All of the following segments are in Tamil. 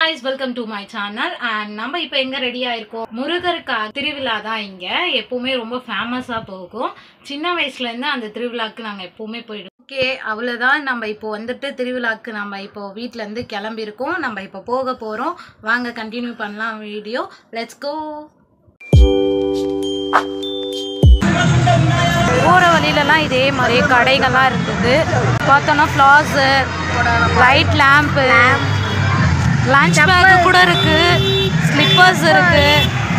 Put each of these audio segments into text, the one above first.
guys welcome to my channel and நம்ம இப்போ எங்கே ரெடி ஆயிருக்கோம் முருகருக்கு திருவிழா தான் இங்கே எப்பவுமே ரொம்ப ஃபேமஸாக போகும் சின்ன வயசுலேருந்து அந்த திருவிழாக்கு நாங்கள் எப்பவுமே போயிடுவோம் ஓகே அவ்வளோதான் நம்ம இப்போ வந்துட்டு திருவிழாக்கு நம்ம இப்போ வீட்டிலேருந்து கிளம்பியிருக்கோம் நம்ம இப்போ போக போகிறோம் வாங்க கண்டினியூ பண்ணலாம் வீடியோ லெட்ஸ் கோ போகிற வழியிலலாம் இதே மாதிரி கடைகள்லாம் இருந்தது பார்த்தோன்னா flowers light lamp lunch bag கூட இருக்கு ஸ்லிப்பர்ஸ் இருக்கு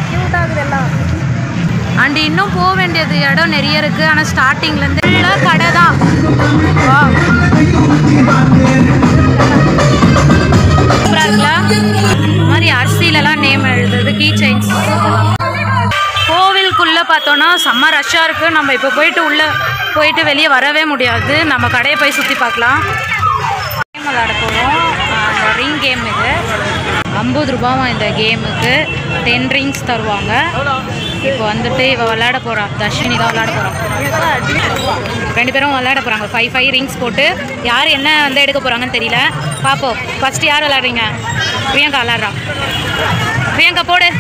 அண்ட் இன்னும் போக வேண்டியது இடம் நிறைய இருக்கு ஆனால் ஸ்டார்டிங்லேருந்து ஃபுல்லாக கடை தான் Wow. சூப்பரா இருக்குல்ல இந்த மாதிரி அரிசியிலலாம் நேம் எழுதுது கீ செயின்ஸ் கோவிலுக்குள்ளே பார்த்தோன்னா செம்ம ரஷ்ஷாக இருக்குது நம்ம இப்போ போயிட்டு உள்ளே போயிட்டு வெளியே வரவே முடியாது நம்ம கடையை போய் சுற்றி பார்க்கலாம் கேம் விளாட போகிறோம் அந்த ரிங் கேம் இது ஐம்பது ரூபாவா இந்த கேமுக்கு டென் ரிங்ஸ் தருவாங்க இப்போ வந்துட்டு இவ விளையாட போகிறா தர்ஷினி தான் விளையாட போகிறான் ரெண்டு பேரும் விளையாட போகிறாங்க ஃபைவ் ஃபைவ் ரிங்ஸ் போட்டு யார் என்ன வந்து எடுக்க போகிறாங்கன்னு தெரியல பார்ப்போம் ஃபஸ்ட்டு யார் விளையாடுறீங்க பிரியங்கா விளையாடுறா பிரியங்கா போடு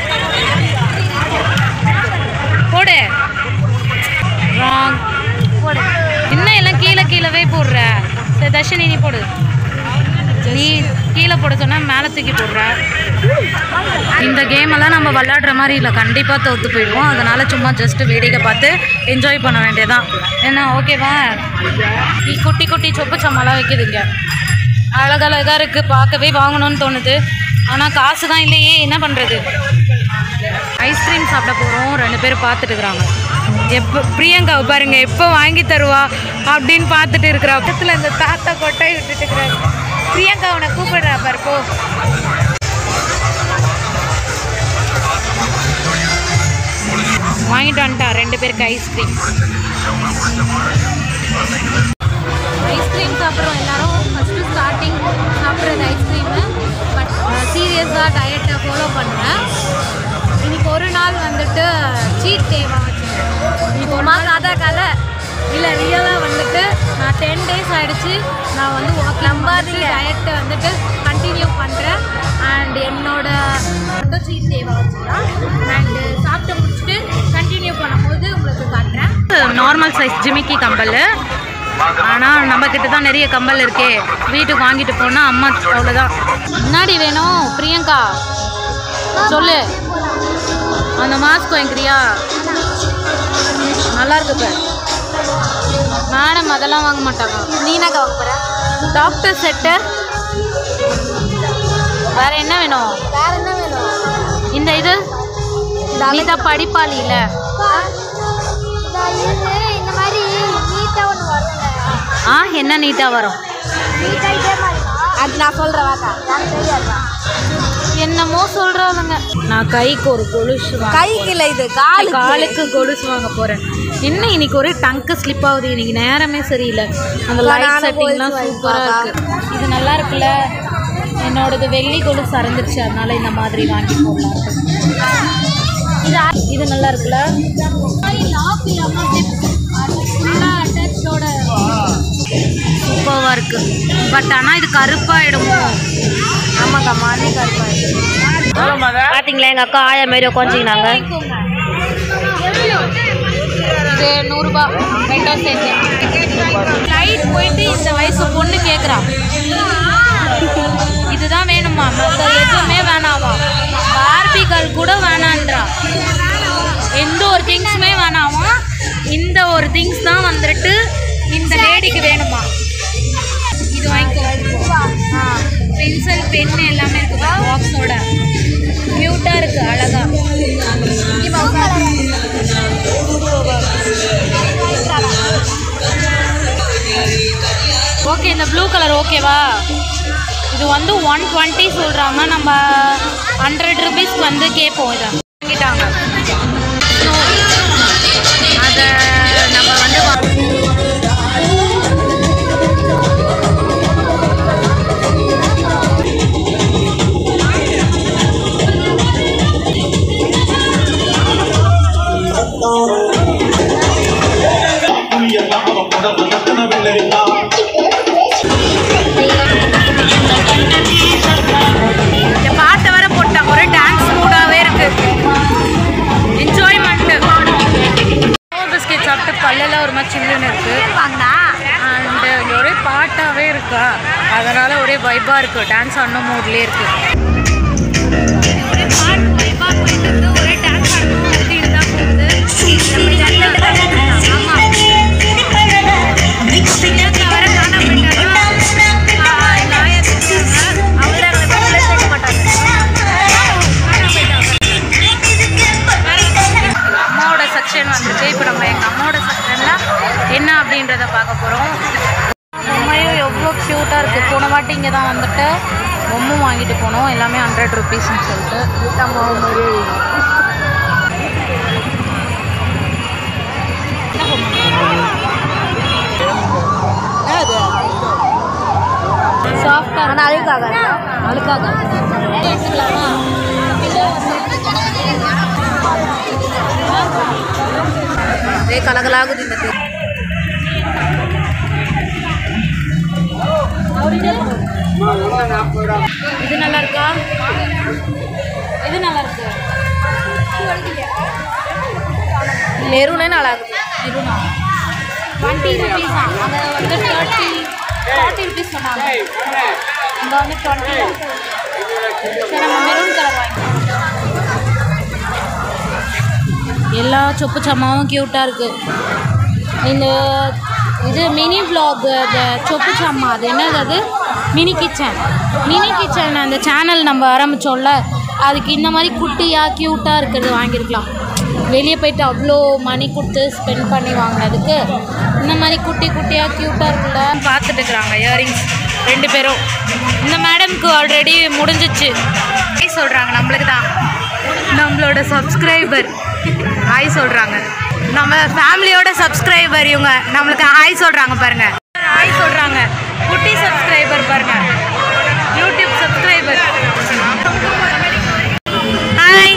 போடு ராங் போடு இன்னும் எல்லாம் கீழே கீழவே போடுற சரி தர்ஷினி நீ போடு நீ கீழே போட சொன்னா மேலே தூக்கி போடுற இந்த கேம் எல்லாம் நம்ம விளையாடுற மாதிரி இல்லை கண்டிப்பாக தோற்று போயிடுவோம் அதனால சும்மா ஜஸ்ட் வேடிக்கை பார்த்து என்ஜாய் பண்ண வேண்டியதான் என்ன ஓகேவா நீ குட்டி குட்டி சொப்பு சம்மாலாம் வைக்குதுங்க அழகழகாக இருக்குது பார்க்கவே வாங்கணும்னு தோணுது ஆனால் காசு தான் இல்லையே என்ன பண்ணுறது ஐஸ்கிரீம் சாப்பிட போகிறோம் ரெண்டு பேரும் பார்த்துட்டு இருக்கிறாங்க எப்போ பிரியங்காவை பாருங்க எப்போ வாங்கி தருவா அப்படின்னு பார்த்துட்டு இருக்கிறா பக்கத்தில் இந்த தாத்தா கொட்டாய் விட்டுட்டு இருக்கிறாரு பிரியங்கா அவனை கூப்பிடுறா பாரு போ வாங்கிட்டு வந்துட்டா ரெண்டு பேருக்கு ஐஸ்கிரீம் ஐஸ்கிரீம் சாப்பிட்றோம் எல்லாரும் ஃபஸ்ட்டு ஸ்டார்டிங் சாப்பிட்றது ஐஸ்கிரீமு பட் சீரியஸாக டயட்டை ஃபாலோ பண்ணுறேன் இன்னைக்கு ஒரு நாள் வந்துட்டு சீட் டேவா இப்போ கதை கதை இல்லை ரியலாக வந்துட்டு நான் டென் டேஸ் ஆகிடுச்சு நான் வந்து வாக்கிங் மாதிரி டயட்டை வந்துட்டு கண்டினியூ பண்ணுறேன் அண்ட் என்னோட மட்டும் சீட் டேவா வச்சுக்கலாம் அண்டு சாப்பிட்டு முடிச்சுட்டு கண்டினியூ பண்ணும்போது உங்களுக்கு காட்டுறேன் நார்மல் சைஸ் ஜிமிக்கி கம்பல் ஆனால் நம்ம கிட்ட தான் நிறைய கம்பல் இருக்கே வீட்டுக்கு வாங்கிட்டு போனால் அம்மா அவ்வளோதான் முன்னாடி வேணும் பிரியங்கா சொல்லு அந்த மாஸ்க் வாங்கிக்கிறியா நல்லா இருக்கு பார் மேடம் அதெல்லாம் வாங்க மாட்டாங்க நீனாக்கா வாங்க போற டாக்டர் செட்டு வேற என்ன வேணும் வேற என்ன வேணும் இந்த இது நீதா படிப்பாளியில இந்த இது இந்த மாதிரி நீட்டா ஒன்று வருங்க ஆ என்ன நீட்டாக வரும் நீட்டா இதே மாதிரி அது நான் சொல்கிறேன் வாக்கா எனக்கு தெரியாதா என்னமோ சொல்றாங்க நான் கைக்கு ஒரு கொலுசு வாங்க கைக்கு இல்லை இது காலு காலுக்கு கொலுசு வாங்க போறேன் என்ன இன்னைக்கு ஒரே டங்க்கு ஸ்லிப் ஆகுது இன்னைக்கு நேரமே சரியில்லை அந்த லைட் நானும் செட்டிங்லாம் கொலுசு சூப்பரா இருக்கு இது நல்லா இருக்குல்ல என்னோடது வெள்ளி கொலுசு அறந்துருச்சு அதனால இந்த மாதிரி வாங்கி போடலாம் இது இது நல்லா இருக்குல்ல சூப்பராக இருக்கு பட் ஆனால் இது கருப்பாயிடுமோ ஆமாக்கா மண்ணி கருப்பாக பாத்தீங்களா எங்க அக்கா ஆயா மாரி உட்காந்துக்கினாங்க இது நூறுரூபா ரெண்டும் சேர்த்து லைட் போயிட்டு இந்த வயசு பொண்ணு கேட்குறா இதுதான் வேணுமா மற்ற எதுவுமே வேணாமா பார்பிகள் கூட வேணான்றா எந்த ஒரு திங்ஸுமே வேணாமா இந்த ஒரு திங்ஸ் தான் வந்துட்டு இந்த லேடிக்கு வேணுமா இது வாங்கிக்கோ ஆ பென்சில் பென் எல்லாமே இருக்குது பாக்ஸோட க்யூட்டாக இருக்குது அழகா ஓகே இந்த ப்ளூ கலர் ஓகேவா இது வந்து ஒன் டுவெண்ட்டி சொல்கிறாங்க நம்ம ஹண்ட்ரட் ருபீஸ்க்கு வந்து கேட்போம் இதை வாங்கிட்டாங்க அதை நம்ம வந்து வா- எல்லாம் அவன் படம் நடத்தவில்லை எல்லாம் பல்லெல்லாம் ஒரு மாதிரி சில்லுன்னு இருக்குது வாங்கினா அண்டு இங்கே ஒரே பாட்டாகவே இருக்கா அதனால் ஒரே வைப்பாக இருக்குது டான்ஸ் ஆடணும் மூட்லேயே இருக்குது ஒரே பாட்டு வைப்பாக போயிட்டு இருக்கு ஒரே டான்ஸ் ஆடணும் அப்படின்னு தான் போகுது ஆமாம் பிரியங்கா வர காணாம போயிட்டாருன்னா எங்கள் ஆயா திட்டுவாங்க அவங்கள அந்த பக்கத்தில் சேர்க்க மாட்டாங்க காணாம போயிட்டாங்க அம்மாவோட செக்ஷன் வந்துச்சு இப்போ நம்ம எங்கள் அம்மாவோட செக்ஷனில் என்ன அப்படின்றத பார்க்க போகிறோம் பொம்மையும் எவ்வளோ க்யூட்டாக இருக்குது போன வாட்டி இங்கே தான் வந்துட்டு பொம்மை வாங்கிட்டு போனோம் எல்லாமே ஹண்ட்ரட் ருபீஸ்னு சொல்லிட்டு நம்ம மாதிரியே சாஃப்டாக ஆனால் அழுக்காக அழுக்காக எடுத்துக்கலாமா அதே கலகலாகுது இந்த தேர் இது நல்லா இருக்கா இது நல்லா இருக்கு மெரூனே நல்லா இருக்குது இருனா டுவெண்ட்டி ருபீஸா அங்கே வந்து தேர்ட்டி ஃபார்ட்டி ருபீஸ் சொன்னாங்க இங்கே வந்து டுவெண்ட்டி சரி நம்ம மெரூன் கலர் வாங்கிக்கலாம் எல்லா சொப்பு சாமாவும் க்யூட்டாக இருக்குது இந்த இது மினி vlog இந்த சொப்பு சாமா அது என்னது அது மினி கிச்சன் மினி கிச்சன் அந்த சேனல் நம்ம ஆரம்பித்தோம்ல அதுக்கு இந்த மாதிரி குட்டியாக க்யூட்டாக இருக்கிறது வாங்கியிருக்கலாம் வெளியே போயிட்டு அவ்வளோ மணி கொடுத்து ஸ்பெண்ட் பண்ணி வாங்கினதுக்கு இந்த மாதிரி குட்டி குட்டியாக க்யூட்டாக இருக்குல்ல பார்த்துட்டு இருக்கிறாங்க இயரிங்ஸ் ரெண்டு பேரும் இந்த மேடம்க்கு ஆல்ரெடி முடிஞ்சிச்சு ஹாய் சொல்கிறாங்க நம்மளுக்கு தான் நம்மளோட சப்ஸ்கிரைபர் ஹாய் சொல்கிறாங்க நம்ம ஃபேமிலியோட சப்ஸ்கிரைபர் இவங்க நம்மளுக்கு ஹாய் சொல்கிறாங்க பாருங்க ஹாய் சொல்கிறாங்க குட்டி சப்ஸ்கிரைபர் பாருங்க யூடியூப் சப்ஸ்கிரைபர் ஹாய்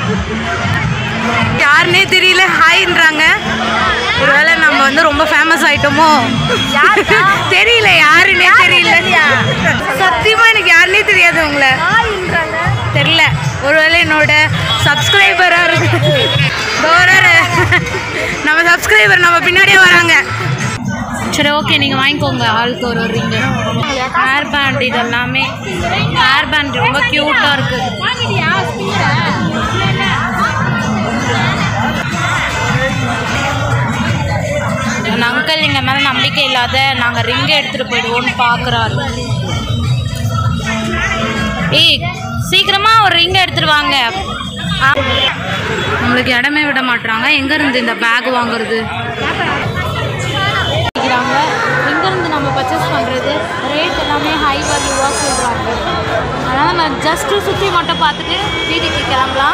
யாருன்னே தெரியல ஹாய்ன்றாங்க ஒருவேளை நம்ம வந்து ரொம்ப ஃபேமஸ் ஆயிட்டோமோ தெரியல யாருன்னே தெரியல சத்தியமா எனக்கு யாருன்னே தெரியாது உங்களை தெரியல ஒருவேளை என்னோட சப்ஸ்கிரைபராக இருக்கு தோரர் நம்ம சப்ஸ்கிரைபர் நம்ம பின்னாடியே வராங்க சரி ஓகே நீங்கள் வாங்கிக்கோங்க ஆளுக்கு ஒரு ஒரு ரிங்கு ஹேர் பேண்ட் இதெல்லாமே ஹேர் பேண்ட் ரொம்ப க்யூட்டாக இருக்குது அந்த அங்கிள் எங்கள் மேலே நம்பிக்கை இல்லாத நாங்கள் ரிங்கை எடுத்துகிட்டு போயிடுவோம்னு பார்க்குறாரு ஏய் சீக்கிரமா ஒரு ரிங் எடுத்துட்டு வாங்க ஆ. நம்மளுக்கு இடமே விட மாட்றாங்க எங்க இருந்து இந்த பேக் வாங்குறது கேக்குறாங்க. எங்க இருந்து நம்ம பர்ச்சேஸ் பண்றது ரேட் எல்லாமே ஹை வேல்யூவாக சொல்றாங்க அதனால நம்ம ஜஸ்ட் சுற்றி மட்டும் பார்த்துட்டு வீட்டுக்கு கிளம்பலாம்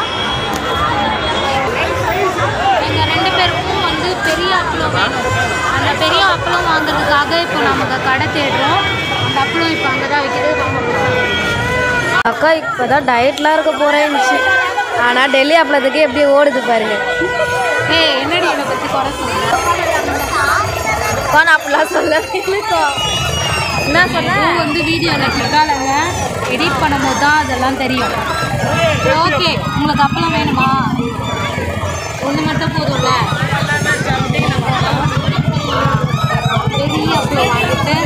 எங்க ரெண்டு பேருக்கும் வந்து பெரிய அப்பளம் வேணும் அந்த பெரிய அப்பளம் வாங்குறதுக்காக இப்போ நமக்கு கடை தேடுறோம் அந்த அப்பளம் இப்போ அங்கே தான் வைக்கிறது அக்கா இப்போ தான் டயட்லாம் இருக்க போகிறேன்னுச்சு ஆனால் டெல்லி அப்பளத்துக்கு எப்படி ஓடுது பாருங்க ஏய் என்னடி என்னை பற்றி குறை சொல்ற அக்கா நான் அப்படிலாம் சொல்ல இல்லைக்கா என்ன சொன்ன பூ வந்து வீடியோவில் கிட்டாலங்க எடிட் பண்ணும்போது தான் அதெல்லாம் தெரியும் ஓகே உங்களுக்கு அப்பளம் வேணுமா ஒன்று மட்டும் போதும்ல பெரிய அப்பளம் வாங்கிட்டு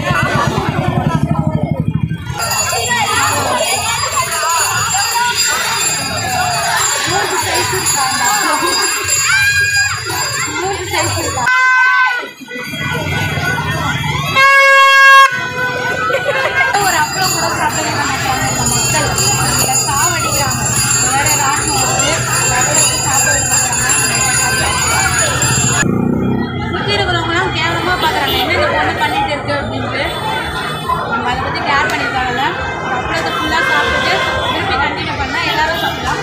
ஒரு அப்பளம் கூட சாப்பிடவே மாட்டாங்க இந்த மக்கள் இதை சாவடிக்கிறாங்க வேற ராட்டம் வந்து லெவலுக்கு சாப்பிட மாட்டாங்க சுற்றி இருக்கிறவங்களாம் கேவலமாக பார்க்குறாங்க என்ன இந்த பொண்ணு பண்ணிட்டு இருக்கு அப்படின்ட்டு நம்ம அதை பற்றி கேர் பண்ணியிருக்காங்கல்ல அப்பளத்தை ஃபுல்லாக சாப்பிட்டுட்டு திருப்பி கண்டினியூ பண்ணால் எல்லாரும் சாப்பிடலாம்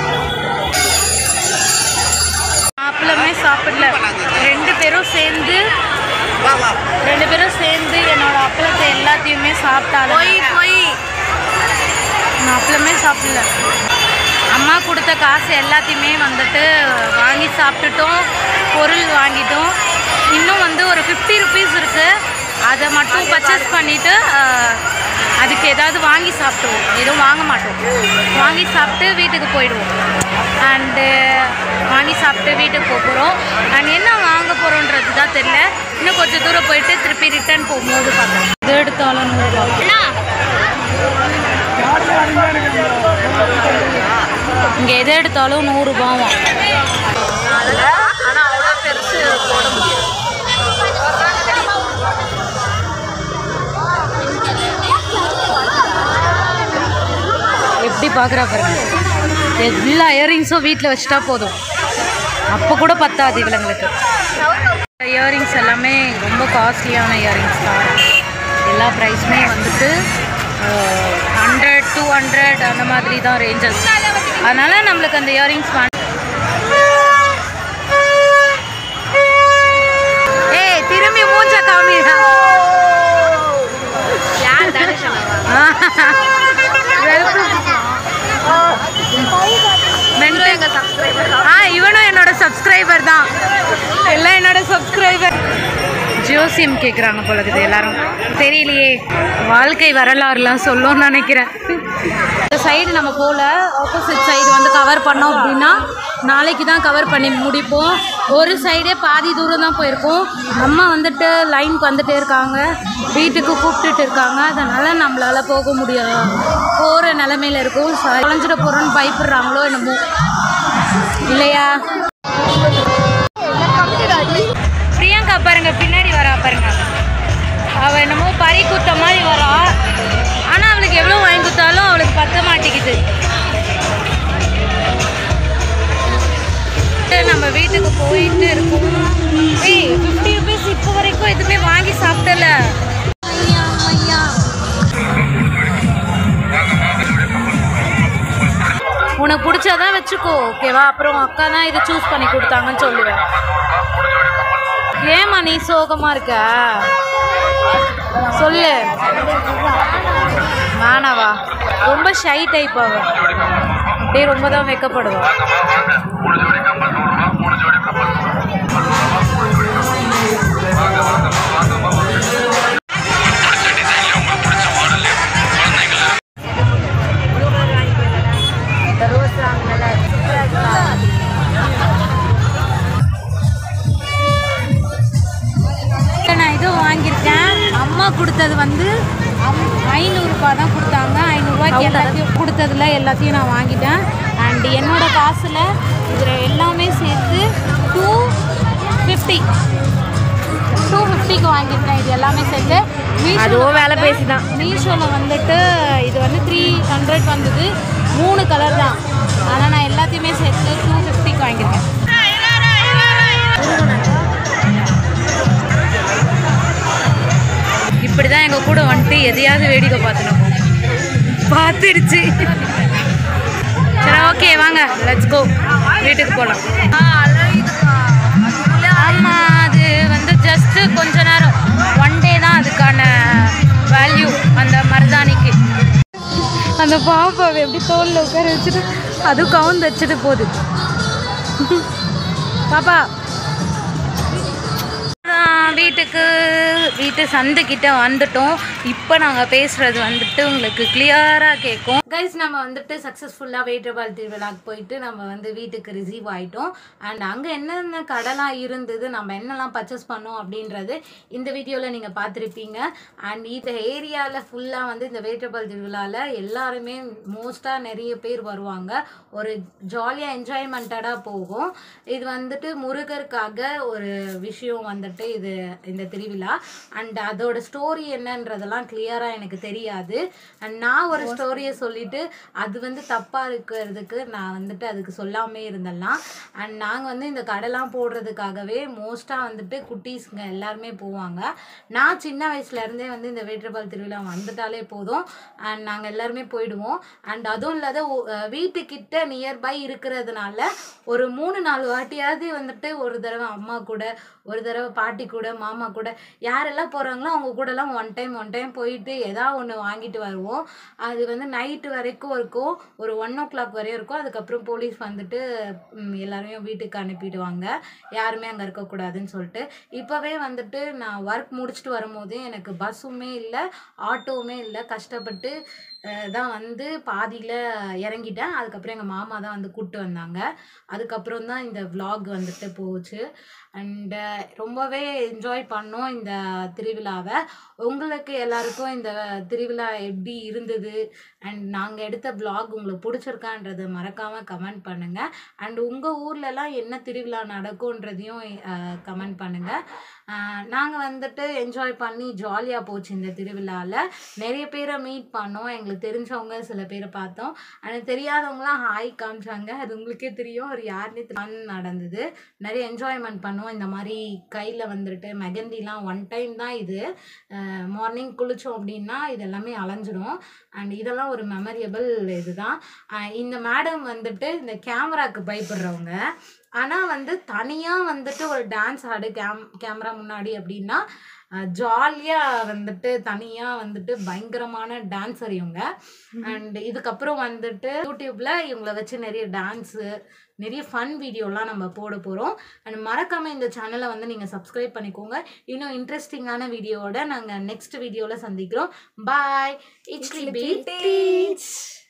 அப்பளமே சாப்பிடல ரெண்டு பேரும் சேர்ந்து ரெண்டு பேரும் சேர்ந்து என்னோட அப்பளத்தை எல்லாத்தையுமே சாப்பிட்டாலும் போய் போய் நான் அப்பளமே சாப்பிடல அம்மா கொடுத்த காசு எல்லாத்தையுமே வந்துட்டு வாங்கி சாப்பிட்டுட்டோம் பொருள் வாங்கிட்டோம் இன்னும் வந்து ஒரு ஃபிஃப்டி ருபீஸ் இருக்குது அதை மட்டும் பர்ச்சேஸ் பண்ணிவிட்டு அதுக்கு ஏதாவது வாங்கி சாப்பிடுவோம் எதுவும் வாங்க மாட்டோம் வாங்கி சாப்பிட்டு வீட்டுக்கு போயிடுவோம் அண்டு வாங்கி சாப்பிட்டு வீட்டுக்கு போக போகிறோம் அண்ட் என்ன வாங்க போகிறோன்றது தான் தெரில இன்னும் கொஞ்சம் தூரம் போயிட்டு திருப்பி ரிட்டர்ன் போகும்போது பார்க்கலாம் இது எடுத்தாலும் நூறுரூவா இங்கே எது எடுத்தாலும் நூறுரூபாவும் ஆனால் அவ்வளோ பெருசு போட முடியாது எப்படி பார்க்குறா பாருங்க எல்லா இயரிங்ஸும் வீட்டில் வச்சுட்டா போதும் அப்போ கூட பத்தாது இவளுங்களுக்கு இயரிங்ஸ் எல்லாமே ரொம்ப காஸ்ட்லியான இயரிங்ஸ் தான் எல்லா ப்ரைஸுமே வந்துட்டு ஹண்ட்ரட் டூ ஹண்ட்ரட் அந்த மாதிரி தான் ரேஞ்சஸ் அதனால் நம்மளுக்கு அந்த இயரிங்ஸ் ஏய் திரும்பி மூஞ்ச காமிடா யார் தானே சொன்னாங்க ஆ இவனும் என்னோட சப்ஸ்கிரைபர் தான் எல்லாம் என்னோட சப்ஸ்கிரைபர் ஜியோ சிம் கேட்குறாங்க போல இருக்குது எல்லாரும் தெரியலையே வாழ்க்கை வரலாறுலாம் சொல்லும்னு நினைக்கிறேன் இந்த சைடு நம்ம போகல ஆப்போசிட் சைடு வந்து கவர் பண்ணோம் அப்படின்னா நாளைக்கு தான் கவர் பண்ணி முடிப்போம் ஒரு சைடே பாதி தூரம் தான் போயிருக்கோம் அம்மா வந்துட்டு லைனுக்கு வந்துட்டே இருக்காங்க வீட்டுக்கு கூப்பிட்டுட்டு இருக்காங்க அதனால் நம்மளால் போக முடியாது போகிற நிலமையில இருக்கும் தொலைஞ்சிட போகிறோன்னு பயப்படுறாங்களோ என்னமோ இல்லையா பிரியங்கா பாருங்க பின்னாடி வரா பாருங்க அவ என்னமோ பறி குத்த மாதிரி வரா ஆனா அவளுக்கு எவ்வளவு வாங்கி கொடுத்தாலும் அவளுக்கு பத்த மாட்டேங்குது நம்ம வீட்டுக்கு போயிட்டு இருக்கோம் ஏய் ஃபிஃப்டி ருபீஸ் இப்போ வரைக்கும் எதுவுமே வாங்கி சாப்பிட்டல ஐயா ஐயா உனக்கு பிடிச்சாதான் வச்சுக்கோ ஓகேவா அப்புறம் அக்கா தான் இதை சூஸ் பண்ணி கொடுத்தாங்கன்னு சொல்லுவேன் ஏம்மா நீ சோகமா இருக்க சொல்லு வேணாவா ரொம்ப ஷை டைப் அவ அப்படியே ரொம்ப தான் வைக்கப்படுவா நான் இது வாங்கியிருக்கேன் அம்மா கொடுத்தது வந்து ஐநூறுரூபா தான் கொடுத்தாங்க ஐநூறுரூவாய்க்கு எல்லாத்தையும் கொடுத்ததுல எல்லாத்தையும் நான் வாங்கிட்டேன் அண்ட் என்னோட காசில் இதில் எல்லாமே சேர்த்து டூ ஃபிஃப்டி டூ ஃபிஃப்டிக்கு வாங்கியிருக்கேன் இது எல்லாமே சேர்த்து அதுவும் வேலை பேசிதான். மீஷோவில் வந்துட்டு இது வந்து த்ரீ ஹண்ட்ரட் வந்தது மூணு கலர் தான் ஆனால் நான் எல்லாத்தையுமே சேர்த்து டூ ஃபிஃப்டிக்கு வாங்கியிருக்கேன் இப்படி தான் எங்கள் கூட வந்துட்டு எதையாவது வேடிக்கை பார்த்துனோம் பார்த்துடுச்சு சரி ஓகே வாங்க லெட்ஸ் கோ வீட்டுக்கு போகலாம் ஆமாம் அது வந்து ஜஸ்ட்டு கொஞ்ச நேரம் ஒன் டே தான் அதுக்கான வேல்யூ அந்த மருதாணிக்கு அந்த பாப்பாவை எப்படி தோலில் உட்கார வச்சுட்டு அதுவும் கவுந்து வச்சுட்டு போகுது பாப்பா ஆஹ் வீட்டுக்கு வீட்டு சந்துக்கிட்ட வந்துட்டோம் இப்போ நாங்கள் பேசுகிறது வந்துட்டு உங்களுக்கு கிளியராக கேட்கும் கைஸ் நம்ம வந்துட்டு சக்ஸஸ்ஃபுல்லாக வேட்டபால் திருவிழாக்கு போயிட்டு நம்ம வந்து வீட்டுக்கு ரிசீவ் ஆகிட்டோம் அண்ட் அங்கே என்னென்ன கடைலாம் இருந்தது நம்ம என்னெல்லாம் பர்ச்சேஸ் பண்ணோம் அப்படின்றது இந்த வீடியோவில் நீங்கள் பார்த்துருப்பீங்க அண்ட் இந்த ஏரியாவில் ஃபுல்லாக வந்து இந்த வேட்டபால் திருவிழாவில் எல்லாருமே மோஸ்ட்டாக நிறைய பேர் வருவாங்க ஒரு ஜாலியாக என்ஜாய்மெண்டடாக போகும் இது வந்துட்டு முருகருக்காக ஒரு விஷயம் வந்துட்டு இது இந்த திருவிழா அண்ட் அதோட ஸ்டோரி என்னன்றதெல்லாம் கிளியராக எனக்கு தெரியாது அண்ட் நான் ஒரு ஸ்டோரியை சொல்லிட்டு அது வந்து தப்பாக இருக்கிறதுக்கு நான் வந்துட்டு அதுக்கு சொல்லாமே இருந்தேல்லாம் அண்ட் நாங்கள் வந்து இந்த கடைலாம் போடுறதுக்காகவே மோஸ்ட்டாக வந்துட்டு குட்டீஸ்ங்க எல்லாருமே போவாங்க நான் சின்ன வயசுலேருந்தே வந்து இந்த வேற்றுப்பால் திருவிழா வந்துட்டாலே போதும் அண்ட் நாங்கள் எல்லாருமே போயிடுவோம் அண்ட் அதுவும் இல்லாத ஒ- அஹ் வீட்டுக்கிட்ட நியர்பை இருக்கிறதுனால ஒரு மூணு நாலு வாட்டியாவது வந்துட்டு ஒரு தடவை அம்மா கூட ஒரு தடவை பாட்டி கூட மாமா கூட யாரெல்லாம் போகிறாங்களோ அவங்க கூடலாம் ஒன் டைம் ஒன் டைம் போயிட்டு ஏதாவது ஒன்று வாங்கிட்டு வருவோம் அது வந்து நைட்டு வரைக்கும் இருக்கும் ஒரு ஒன் ஓ கிளாக் வரையும் இருக்கும் அதுக்கப்புறம் போலீஸ் வந்துட்டு ம், எல்லாரையும் வீட்டுக்கு அனுப்பிடுவாங்க யாருமே அங்கே இருக்கக்கூடாதுன்னு சொல்லிட்டு இப்போவே வந்துட்டு நான் ஒர்க் முடிச்சுட்டு வரும்போது எனக்கு பஸ்ஸுமே இல்லை ஆட்டோவுமே இல்லை கஷ்டப்பட்டு அஹ், தான் வந்து பாதியில் இறங்கிட்டேன் அதுக்கப்புறம் எங்கள் மாமா தான் வந்து கூப்பிட்டு வந்தாங்க அதுக்கப்புறம் தான் இந்த vlog வந்துட்டு போச்சு அண்டு ரொம்பவே என்ஜாய் பண்ணோம் இந்த திருவிழாவை உங்களுக்கு எல்லாருக்கும் இந்த திருவிழா எப்படி இருந்தது அண்ட் நாங்கள் எடுத்த vlog உங்களுக்கு பிடிச்சிருக்கான்றதை மறக்காமல் கமெண்ட் பண்ணுங்கள் அண்ட் உங்கள் ஊர்லலாம் என்ன திருவிழா நடக்கும்ன்றதையும் கமெண்ட் பண்ணுங்கள் நாங்கள் வந்துட்டு என்ஜாய் பண்ணி ஜாலியாக போச்சு இந்த திருவிழாவில் நிறைய பேரை மீட் பண்ணோம் எங்களுக்கு தெரிஞ்சவங்க சில பேரை பார்த்தோம் அண்ட் தெரியாதவங்களாம் ஹாய் காமிச்சாங்க அது உங்களுக்கே தெரியும் ஒரு யாருனே fun நடந்தது நிறைய என்ஜாய்மெண்ட் பண்ணுவோம் இந்த மாதிரி கையில் வந்துட்டு மெகந்திலாம் ஒன் டைம் தான் இது மார்னிங் குளித்தோம் அப்படின்னா இது எல்லாமே அலைஞ்சிரும் அண்ட் இதெல்லாம் ஒரு மெமரியபிள் இதுதான் அஹ் இந்த மேடம் வந்துட்டு இந்த கேமராக்கு பயப்படுறவங்க ஆனால் வந்து தனியாக வந்துட்டு ஒரு டான்ஸ் ஆடு கேம் கேமரா முன்னாடி அப்படின்னா ஜாலியாக வந்துட்டு தனியாக வந்துட்டு பயங்கரமான டான்ஸர் இவங்க அண்ட் இதுக்கப்புறம் வந்துட்டு யூடியூப்பில் இவங்கள வச்சு நிறைய டான்ஸு நிறைய ஃபன் வீடியோலாம் நம்ம போட போகிறோம் அண்ட் மறக்காமல் இந்த சேனலை வந்து நீங்கள் சப்ஸ்கிரைப் பண்ணிக்கோங்க இன்னும் இன்ட்ரெஸ்டிங்கான வீடியோவோட நாங்கள் நெக்ஸ்ட் வீடியோவில் சந்திக்கிறோம் பாய் இட்ஸ் பி